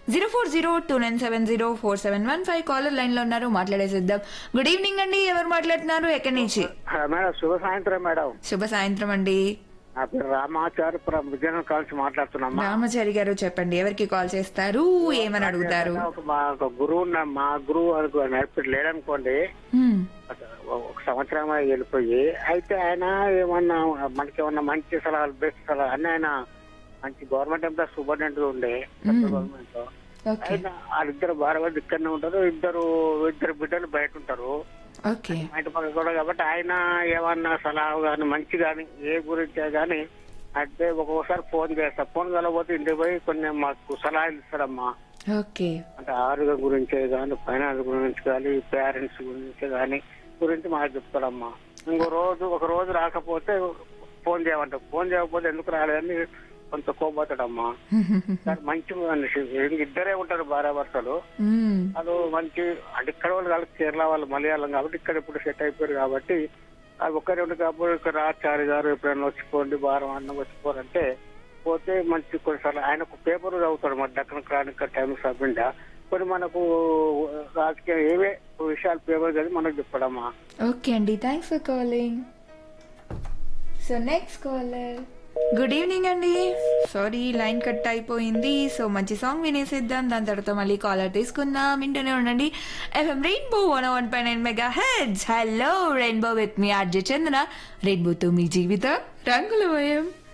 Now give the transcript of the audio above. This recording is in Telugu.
Zero four zero two nine seven zero four seven one five caller line లో ఉన్నారు మాట్లాడేసిద్దాం గుడ్ ఈవినింగ్ అండి ఎవరు మాట్లాడుతున్నారు ఎక్కడి నుంచి ఆ, మేడం శుభ సాయంత్రం మేడం శుభ సాయంత్రం అండి నా పేరు రామాచార్యపురం విజయనగరం కాల్చి మాట్లాడుతున్నామ్మా రామచారి గారు చెప్పండి ఎవరికి కాల్ చేస్తారు ఏమని అడుగుతారు ఒక మా ఒక గురువు ఉన్న మా గురువు అనుకో నడిపి లేడనుకోండి హ్మ్. ఒక- ఒక సంవత్సరం అయి వెళ్ళిపోయి అయితే ఆయన ఏమన్నా మనకి ఏమన్నా మంచి సలహాలు బెస్ట్ సలహా అన్ని ఆయన మంచి గవర్నమెంట్ ఎంప్లాయ్ సూపరింటెండెంట్ ఉండే గవర్నమెంట్ లో ఓకే ఆయన వాళ్ళిద్దరు భార్య భర్తలు ఇక్కడనే ఉంటారు ఇద్దరు ఇద్దరు బిడ్డలు బయట ఉంటారు ఓకే బయట పక్క కూడా కాబట్టి ఆయన ఏమన్నా సలహా కానీ మంచి కానీ ఏ గురించే కానీ అంటే ఒక్కొక్కసారి ఫోన్ చేస్తా ఫోన్ కలవపోతే ఇంటికి పోయి కొన్ని మాకు సలహాలు ఇస్తారమ్మా ఓకే అంటే ఆరోగ్యం గురించే కానీ ఫైనాన్స్ గురించి కానీ పేరెంట్స్ గురించి కానీ గురించి మాకు చెప్తారమ్మా ఇంకో రోజు ఒక రోజు రాకపోతే ఫోన్ చేయమంటారు ఫోన్ చేయకపోతే ఎందుకు రాలేదని కొంత కోపోతాడమ్మా కానీ మంచి మనిషి ఇద్దరే ఉంటారు భార్య భర్తలు హ్మ్. వాళ్ళు మంచి అంటే ఇక్కడ వాళ్ళు కాదు కేరళ వాళ్ళు మలయాళం కాబట్టి ఇక్కడ ఇప్పుడు సెట్ అయిపోయారు కాబట్టి అది ఒక్కరే ఉండి కాబట్టి ఇక్కడ రాచారి గారు ఎప్పుడైనా వచ్చిపోండి వారం అన్నం వచ్చిపోరంటే పోతే మంచి కొన్నిసార్లు ఆయన ఒక పేపర్ చదువుతాడు మన Deccan chronicle Times of India కొన్ని మనకు రాజకీయ ఏవే విషయాలు పేపర్ చదివి మనకు చెప్పడమ్మా ఓకే అండి thanks for calling so next caller good evening అండి సారీ లైన్ కట్ అయిపోయింది సో మంచి సాంగ్ వినేసేద్దాం దాని తర్వాత మళ్ళీ కాలర్ తీసుకుందాం ఇంటూనే ఉండండి ఎఫ్ఎం రెయిన్బో వన్ వన్ పై nine mega hertz hello rainbow with మీ ఆర్జే చందన రెయిన్బోతో మీ జీవితం రంగులమయం